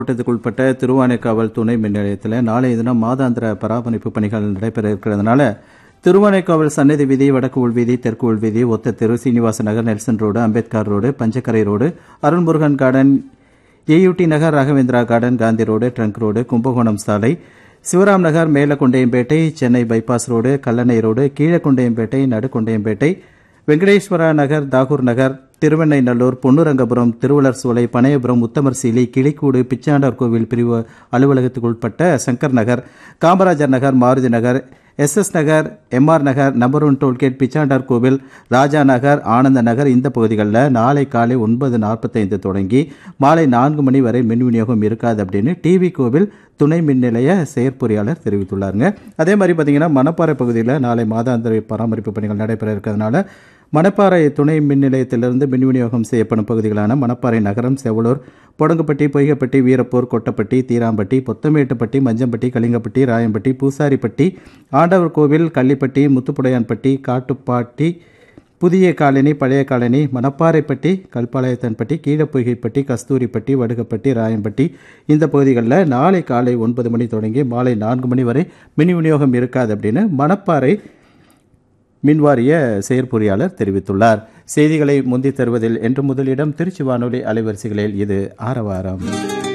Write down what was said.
மாவட்டத்துக்குட்பட்ட திருவானைக்காவல் துணை மின் நிலையத்தில் நாளைய தினம் மாதாந்திர பராமரிப்பு பணிகள் நடைபெற இருக்கிறதுனால திருவானைக்காவல் சன்னதி வீதி வடக்கு உள்வீதி தெற்கு உள்வீதி ஒத்த தெரு Srinivasa Nagar Nelson road Ambedkar road Panchakkarai road Arulmurugan garden A U T Nagar Raghavendra garden Gandhi road trunk road Kumbakonam சாலை Sivaram Nagar Melakondayampettai Chennai bypass road Kallanai road Keezhakondayampettai Nadukondayampettai Venkateswara Nagar Tagore Nagar Thiruvennainallur Ponnurangapuram Thiruvallar Solai Panaiyapuram உத்தமர் சீலி கிளிக்கூடு பிச்சாண்டார் கோவில் பிரிவு அலுவலகத்துக்கு உட்பட்ட Shankar Nagar Kamarajar Nagar Maruthi Nagar S S Nagar M R Nagar number one tollgate Pichandar Kovil Raja நகர் ஆனந்த நகர் இந்த பகுதிகளில் நாளை காலை ஒன்பது நாற்பத்தைந்து தொடங்கி மாலை நான்கு மணி வரை மின் விநியோகம் இருக்காது அப்படின்னு டிவி கோவில் துணை மின் நிலைய செயற்பொறியாளர் தெரிவித்துள்ளாருங்க அதே மாதிரி பார்த்தீங்கன்னா மணப்பாறை பகுதியில் நாளை மாதாந்திர பராமரிப்பு பணிகள் நடைபெற இருக்கிறதுனால மணப்பாறை துணை மின் நிலையத்திலிருந்து மின் விநியோகம் செய்யப்படும் பகுதிகளான மணப்பாறை நகரம் செவலூர் பொடங்குப்பட்டி பொய்கப்பட்டி வீரப்பூர் கொட்டப்பட்டி தீராம்பட்டி பொத்தமேட்டுப்பட்டி மஞ்சம்பட்டி கலிங்கப்பட்டி ராயம்பட்டி பூசாரிப்பட்டி ஆண்டவர் கோவில் கள்ளிப்பட்டி முத்துப்புடையான்பட்டி காட்டுப்பாட்டி புதிய காலனி பழைய காலனி மணப்பாறைப்பட்டி கல்பாளையத்தன்பட்டி கீழப்பொய்கைப்பட்டி கஸ்தூரிப்பட்டி வடுகப்பட்டி ராயம்பட்டி இந்த பகுதிகளில் நாளை காலை ஒன்பது மணி தொடங்கி மாலை நான்கு மணி வரை மின் விநியோகம் இருக்காது அப்படின்னு மணப்பாறை மின்வாரிய செயற்பொறியாளர் தெரிவித்துள்ளார் செய்திகளை முந்தித் தருவதில் என்று முதலிடம் திருச்சி வானொலி அலைவரிசைகளில் இது ஆரவாரம்